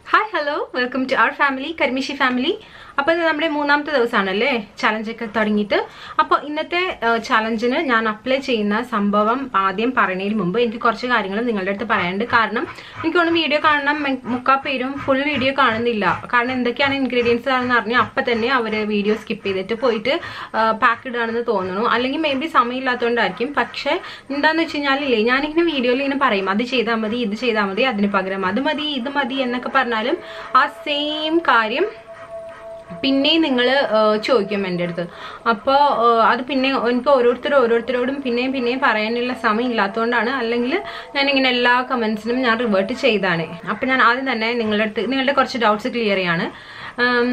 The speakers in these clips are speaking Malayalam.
Hi hello welcome to our family കരിമിഷി ഫാമിലി അപ്പോൾ ഇത് നമ്മുടെ മൂന്നാമത്തെ ദിവസമാണല്ലേ ചലഞ്ചൊക്കെ തുടങ്ങിയിട്ട് അപ്പോൾ ഇന്നത്തെ ചലഞ്ചിന് ഞാൻ അപ്ലൈ ചെയ്യുന്ന സംഭവം ആദ്യം പറയുന്നതിന് മുമ്പ് എനിക്ക് കുറച്ച് കാര്യങ്ങൾ നിങ്ങളുടെ അടുത്ത് പറയാനുണ്ട് കാരണം എനിക്ക് തോന്നുന്നു വീഡിയോ കാണണം മെ- മുക്കാ പേരും ഫുൾ വീഡിയോ കാണുന്നില്ല കാരണം എന്തൊക്കെയാണ് ഇൻഗ്രീഡിയൻസ് ആണെന്ന് അറിഞ്ഞാൽ അപ്പം തന്നെ അവർ വീഡിയോ സ്കിപ്പ് ചെയ്തിട്ട് പോയിട്ട് പാക്ക് ഇടുകയാണെന്ന് തോന്നുന്നു അല്ലെങ്കിൽ മേ ബി സമയമില്ലാത്തതുകൊണ്ടായിരിക്കും പക്ഷേ എന്താണെന്ന് വെച്ച് കഴിഞ്ഞാലില്ലേ ഞാനിങ്ങനെ വീഡിയോയിൽ ഇങ്ങനെ പറയും അത് ചെയ്താൽ മതി ഇത് ചെയ്താൽ മതി അതിന് പകരം അത് മതി ഇത് മതി എന്നൊക്കെ പറഞ്ഞാലും ആ സെയിം കാര്യം പിന്നെയും നിങ്ങൾ ചോദിക്കും എൻ്റെ അടുത്ത് അപ്പോൾ അത് പിന്നെ എനിക്ക് ഓരോരുത്തരും ഓരോരുത്തരോടും പിന്നെയും പിന്നെയും പറയാനുള്ള സമയം ഇല്ലാത്തതുകൊണ്ടാണ് അല്ലെങ്കിൽ ഞാനിങ്ങനെ എല്ലാ കമൻസിനും ഞാൻ റിവേർട്ട് ചെയ്താണ് അപ്പം ഞാൻ ആദ്യം തന്നെ നിങ്ങളുടെ അടുത്ത് നിങ്ങളുടെ കുറച്ച് ഡൗട്ട്സ് ക്ലിയർ ചെയ്യാണ് ഉം,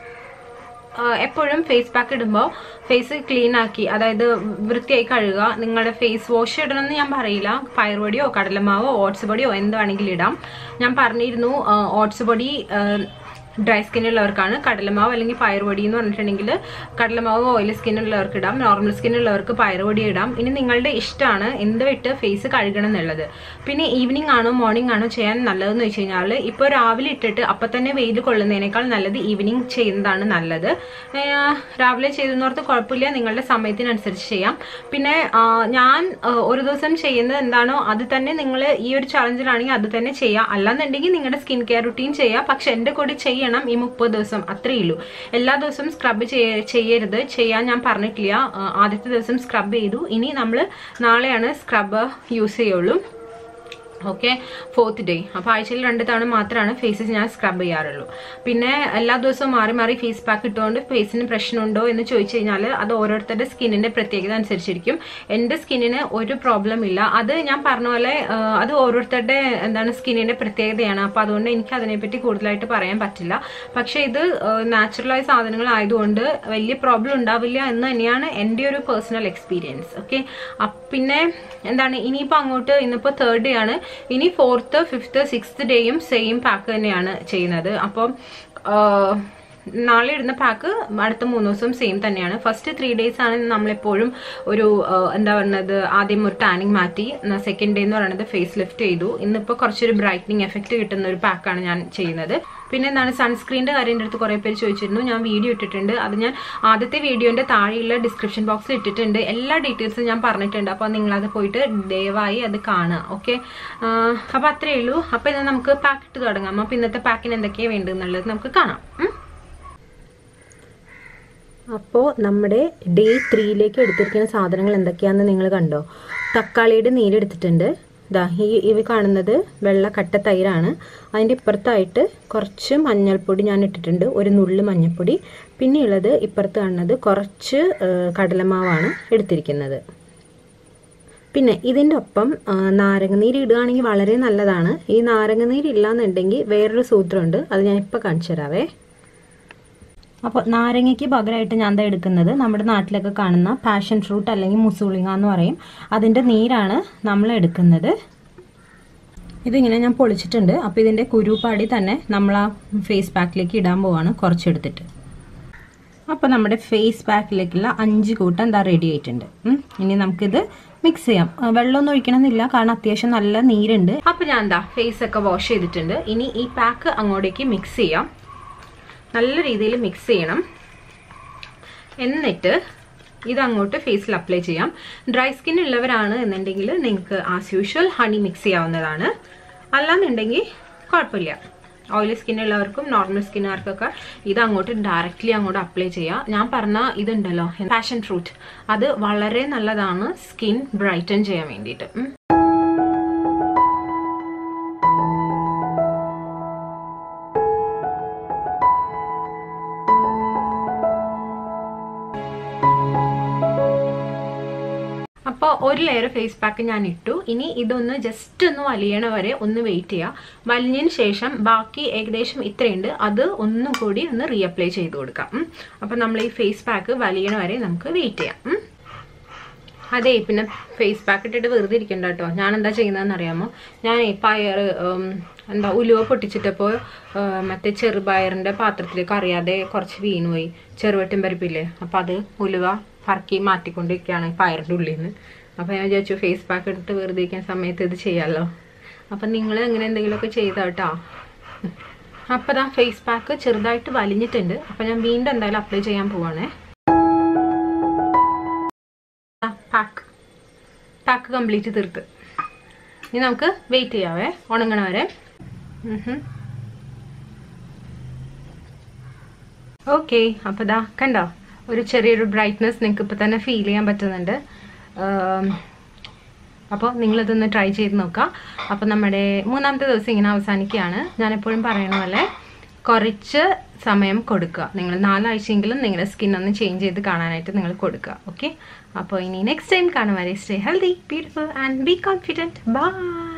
ആഹ് എപ്പോഴും ഫേസ് പാക്ക് ഇടുമ്പോൾ ഫേസ് ക്ലീൻ ആക്കി അതായത് വൃത്തിയായി കഴുകുക നിങ്ങളുടെ ഫേസ് വാഷ് ഇടണമെന്ന് ഞാൻ പറയില്ല പയറുപൊടിയോ കടലമാവോ ഓട്സ് പൊടിയോ എന്ത് വേണമെങ്കിലും ഇടാം ഞാൻ പറഞ്ഞിരുന്നു ഓട്സ് പൊടി ഡ്രൈ സ്കിന്നുള്ളവർക്കാണ് കടലമാവ് അല്ലെങ്കിൽ പയറുപൊടി എന്ന് പറഞ്ഞിട്ടുണ്ടെങ്കിൽ കടലമാവ് ഓയിലി സ്കിന്നുള്ളവർക്ക് ഇടാം നോർമൽ സ്കിന്നുള്ളവർക്ക് പയറുപൊടി ഇടാം ഇനി നിങ്ങളുടെ ഇഷ്ടമാണ് എന്ത് വിട്ട് ഫേസ് കഴുകണം എന്നുള്ളത് പിന്നെ ഈവനിങ് ആണോ മോർണിംഗ് ആണോ ചെയ്യാൻ നല്ലതെന്ന് വെച്ച് കഴിഞ്ഞാൽ ഇപ്പോൾ രാവിലെ ഇട്ടിട്ട് അപ്പം തന്നെ വെയിൽ കൊള്ളുന്നതിനേക്കാൾ നല്ലത് ഈവനിങ് ചെയ്യുന്നതാണ് നല്ലത് ഏഹ് രാവിലെ ചെയ്തെന്നോർത്ത് കുഴപ്പമില്ല നിങ്ങളുടെ സമയത്തിനനുസരിച്ച് ചെയ്യാം പിന്നെ ആ, ഞാൻ ആ, ഒരു ദിവസം ചെയ്യുന്നത് എന്താണോ അത് തന്നെ നിങ്ങൾ ഈ ഒരു ചലഞ്ചിലാണെങ്കിൽ അത് തന്നെ ചെയ്യുക അല്ലാന്നുണ്ടെങ്കിൽ നിങ്ങളുടെ സ്കിൻ കെയർ റുട്ടീൻ ചെയ്യുക പക്ഷെ എൻ്റെ കൂടെ ചെയ്യണം ഈ മുപ്പത് ദിവസം അത്രയേ ഉള്ളൂ എല്ലാ ദിവസവും സ്ക്രബ് ചെയ്യരുത് ചെയ്യാൻ ഞാൻ പറഞ്ഞിട്ടില്ല ആ, ആദ്യത്തെ ദിവസം സ്ക്രബ് ചെയ്തു ഇനി നമ്മൾ നാളെയാണ് സ്ക്രബ് യൂസ് ചെയ്യുള്ളൂ ഓക്കെ ഫോർത്ത് ഡേ അപ്പോൾ ആഴ്ചയിൽ രണ്ട് തവണ മാത്രമാണ് ഫേസ് ഞാൻ സ്ക്രബ് ചെയ്യാറുള്ളൂ പിന്നെ എല്ലാ ദിവസവും മാറി മാറി ഫേസ് പാക്ക് ഇട്ടുകൊണ്ട് ഫേസിന് പ്രശ്നമുണ്ടോ എന്ന് ചോദിച്ചു കഴിഞ്ഞാൽ അത് ഓരോരുത്തരുടെ സ്കിന്നിന്റെ പ്രത്യേകത അനുസരിച്ചിരിക്കും എൻ്റെ സ്കിന്നിന് ഒരു പ്രോബ്ലം ഇല്ല അത് ഞാൻ പറഞ്ഞ പോലെ ആ, അത് ഓരോരുത്തരുടെ എന്താണ് സ്കിന്നിന്റെ പ്രത്യേകതയാണ് അപ്പോൾ അതുകൊണ്ട് എനിക്ക് അതിനെപ്പറ്റി കൂടുതലായിട്ട് പറയാൻ പറ്റില്ല പക്ഷേ ഇത് നാച്ചുറലായ സാധനങ്ങളായതുകൊണ്ട് വലിയ പ്രോബ്ലം ഉണ്ടാവില്ല എന്ന് തന്നെയാണ് എൻ്റെ ഒരു പേഴ്സണൽ എക്സ്പീരിയൻസ് ഓക്കെ പിന്നെ എന്താണ് ഇനിയിപ്പോൾ അങ്ങോട്ട് ഇന്നിപ്പോൾ തേർഡ് ഡേ ആണ് ഇനി ഫോർത്ത് ഫിഫ്ത്ത് സിക്സ്ത് ഡേയും സെയിം പാക്ക് തന്നെയാണ് ചെയ്യുന്നത് അപ്പം ആഹ്, നാളെ ഇടുന്ന പാക്ക് അടുത്ത മൂന്ന് ദിവസം സെയിം തന്നെയാണ് ഫസ്റ്റ് ത്രീ ഡേയ്സ് ആണ് നമ്മളെപ്പോഴും ഒരു ആഹ്, എന്താ പറയുന്നത് ആദ്യം ഒരു ടാനിങ് മാറ്റി സെക്കൻഡ് ഡേ എന്ന് പറയുന്നത് ഫേസ് ലിഫ്റ്റ് ചെയ്തു ഇന്നിപ്പോൾ കുറച്ചൊരു ബ്രൈറ്റനിങ് എഫക്റ്റ് കിട്ടുന്ന ഒരു പാക്കാണ് ഞാൻ ചെയ്യുന്നത് പിന്നെ എന്താണ് സൺസ്ക്രീൻ്റെ കാര്യം എൻ്റെ അടുത്ത് കുറേ പേര് ചോദിച്ചിരുന്നു ഞാൻ വീഡിയോ ഇട്ടിട്ടുണ്ട് അത് ഞാൻ ആദ്യത്തെ വീഡിയോൻ്റെ താഴെയുള്ള ഡിസ്ക്രിപ്ഷൻ ബോക്സിൽ ഇട്ടിട്ടുണ്ട് എല്ലാ ഡീറ്റെയിൽസും ഞാൻ പറഞ്ഞിട്ടുണ്ട് അപ്പോൾ നിങ്ങളത് പോയിട്ട് ദയവായി അത് കാണുക ഓക്കെ അപ്പോൾ അത്രയേ ഉള്ളൂ അപ്പോൾ ഇത് നമുക്ക് പാക്ക് ഇട്ട് തുടങ്ങാം അപ്പോൾ ഇന്നത്തെ പാക്കിന് എന്തൊക്കെയാണ് വേണ്ടതെന്നുള്ളത് നമുക്ക് കാണാം ഉം. അപ്പോൾ നമ്മുടെ ഡേ ത്രീയിലേക്ക് എടുത്തിരിക്കുന്ന സാധനങ്ങൾ എന്തൊക്കെയാണെന്ന് നിങ്ങൾ കണ്ടോ തക്കാളിയുടെ നീരെടുത്തിട്ടുണ്ട് ദാ ഈ ഇവ കാണുന്നത് വെള്ള കട്ട തൈരാണ് അതിൻ്റെ ഇപ്പുറത്തായിട്ട് കുറച്ച് മഞ്ഞൾപ്പൊടി ഞാൻ ഇട്ടിട്ടുണ്ട് ഒരു നുള്ളു മഞ്ഞൾപ്പൊടി പിന്നെയുള്ളത് ഇപ്പുറത്ത് കാണുന്നത് കുറച്ച് ഏഹ്, കടലമാവാണ് എടുത്തിരിക്കുന്നത് പിന്നെ ഇതിൻ്റെ ഒപ്പം ആ, നാരങ്ങനീര് ഇടുകയാണെങ്കിൽ വളരെ നല്ലതാണ് ഈ നാരങ്ങനീര് ഇല്ലാന്നുണ്ടെങ്കിൽ വേറൊരു സൂത്രമുണ്ട് അത് ഞാൻ ഇപ്പോൾ കാണിച്ചു തരാവേ അപ്പോൾ നാരങ്ങയ്ക്ക് പകരമായിട്ട് ഞാൻ എന്താ എടുക്കുന്നത് നമ്മുടെ നാട്ടിലൊക്കെ കാണുന്ന പാഷൻ ഫ്രൂട്ട് അല്ലെങ്കിൽ മുസൂളിങ്ങ എന്ന് പറയും അതിൻ്റെ നീരാണ് നമ്മൾ എടുക്കുന്നത് ഇതിങ്ങനെ ഞാൻ പൊളിച്ചിട്ടുണ്ട് അപ്പോൾ ഇതിൻ്റെ കുരുപാടി തന്നെ നമ്മൾ ആ ഫേസ് പാക്കിലേക്ക് ഇടാൻ പോവാണ് കുറച്ചെടുത്തിട്ട് അപ്പോൾ നമ്മുടെ ഫേസ് പാക്കിലേക്കുള്ള അഞ്ച് കൂട്ടം എന്താ റെഡി ആയിട്ടുണ്ട് ഉം. ഇനി നമുക്കിത് മിക്സ് ചെയ്യാം ആ, വെള്ളമൊന്നും ഒഴിക്കണമെന്നില്ല കാരണം അത്യാവശ്യം നല്ല നീരുണ്ട് അപ്പോൾ ഞാൻ എന്താ ഫേസ് ഒക്കെ വാഷ് ചെയ്തിട്ടുണ്ട് ഇനി ഈ പാക്ക് അങ്ങോട്ടേക്ക് മിക്സ് ചെയ്യാം നല്ല രീതിയിൽ മിക്സ് ചെയ്യണം എന്നിട്ട് ഇത് അങ്ങോട്ട് ഫേസിൽ അപ്ലൈ ചെയ്യാം ഡ്രൈ സ്കിൻ ഉള്ളവരാണ് എന്നുണ്ടെങ്കിൽ നിങ്ങൾക്ക് ആസ് യൂഷ്വൽ ഹണി മിക്സ് ചെയ്യാവുന്നതാണ് അല്ലാന്നുണ്ടെങ്കിൽ കുഴപ്പമില്ല ഓയിലി സ്കിൻ ഉള്ളവർക്കും നോർമൽ സ്കിന്നുകാർക്കൊക്കെ ഇത് അങ്ങോട്ട് ഡയറക്റ്റ്ലി അങ്ങോട്ട് അപ്ലൈ ചെയ്യാം ഞാൻ പറഞ്ഞ ഇതുണ്ടല്ലോ പാഷൻ ഫ്രൂട്ട് അത് വളരെ നല്ലതാണ് സ്കിൻ ബ്രൈറ്റൻ ചെയ്യാൻ വേണ്ടിയിട്ട് ഉം. അപ്പോൾ ഒരു ലെയർ ഫേസ് പാക്ക് ഞാൻ ഇട്ടു ഇനി ഇതൊന്ന് ജസ്റ്റ് ഒന്ന് വലിയണ വരെ ഒന്ന് വെയിറ്റ് ചെയ്യുക വലിഞ്ഞതിന് ശേഷം ബാക്കി ഏകദേശം ഇത്രയുണ്ട് അത് ഒന്നും കൂടി ഒന്ന് റീഅപ്ലൈ ചെയ്ത് കൊടുക്കാം ഉം. അപ്പോൾ നമ്മൾ ഈ ഫേസ് പാക്ക് വലിയണ വരെ നമുക്ക് വെയിറ്റ് ചെയ്യാം ഉം. അതെ പിന്നെ ഫേസ് പാക്ക് ഇട്ടിട്ട് വെറുതെ ഇരിക്കണ്ട കേട്ടോ ഞാൻ എന്താ ചെയ്യുന്നതെന്ന് അറിയാമോ ഞാൻ പയർ ഉം, എന്താ ഉലുവ പൊട്ടിച്ചിട്ടപ്പോൾ മറ്റേ ചെറുപയറിൻ്റെ പാത്രത്തിലേക്ക് അറിയാതെ കുറച്ച് വീണുപോയി ചെറുവട്ടും പരിപ്പില്ലേ അപ്പം അത് ഉലുവ പറക്കി മാറ്റിക്കൊണ്ടിരിക്കുകയാണ് പയറിൻ്റെ ഉള്ളിൽ നിന്ന് അപ്പോൾ ഞാൻ വിചാരിച്ചു ഫേസ് പാക്ക് എടുത്ത് വെറുതെ ഇരിക്കുന്ന സമയത്ത് ഇത് ചെയ്യാമല്ലോ അപ്പം നിങ്ങൾ അങ്ങനെ എന്തെങ്കിലുമൊക്കെ ചെയ്താ കേട്ടോ അപ്പോൾ ദാ ഫേസ് പാക്ക് ചെറുതായിട്ട് വലിഞ്ഞിട്ടുണ്ട് അപ്പോൾ ഞാൻ വീണ്ടും എന്തായാലും അപ്ലൈ ചെയ്യാൻ പോവാണേ പാക്ക് പാക്ക് കംപ്ലീറ്റ് തീർത്ത് ഇനി നമുക്ക് വെയിറ്റ് ചെയ്യാവേ ഉണങ്ങണ വരെ ഓക്കെ അപ്പോൾ ദാ കണ്ടോ ഒരു ചെറിയൊരു ബ്രൈറ്റ്നെസ് നിങ്ങൾക്ക് ഇപ്പോൾ തന്നെ ഫീൽ ചെയ്യാൻ പറ്റുന്നുണ്ട് അപ്പോൾ നിങ്ങളിതൊന്ന് ട്രൈ ചെയ്ത് നോക്കുക അപ്പോൾ നമ്മുടെ മൂന്നാമത്തെ ദിവസം ഇങ്ങനെ അവസാനിക്കുകയാണ് ഞാൻ എപ്പോഴും പറയുന്ന പോലെ കുറച്ച് സമയം കൊടുക്കുക നിങ്ങൾ നാലാഴ്ചയെങ്കിലും നിങ്ങളുടെ സ്കിൻ ഒന്ന് ചേഞ്ച് ചെയ്ത് കാണാനായിട്ട് നിങ്ങൾ കൊടുക്കുക ഓക്കെ അപ്പോൾ ഇനി നെക്സ്റ്റ് ടൈം കാണും വരെ stay healthy beautiful and be confident by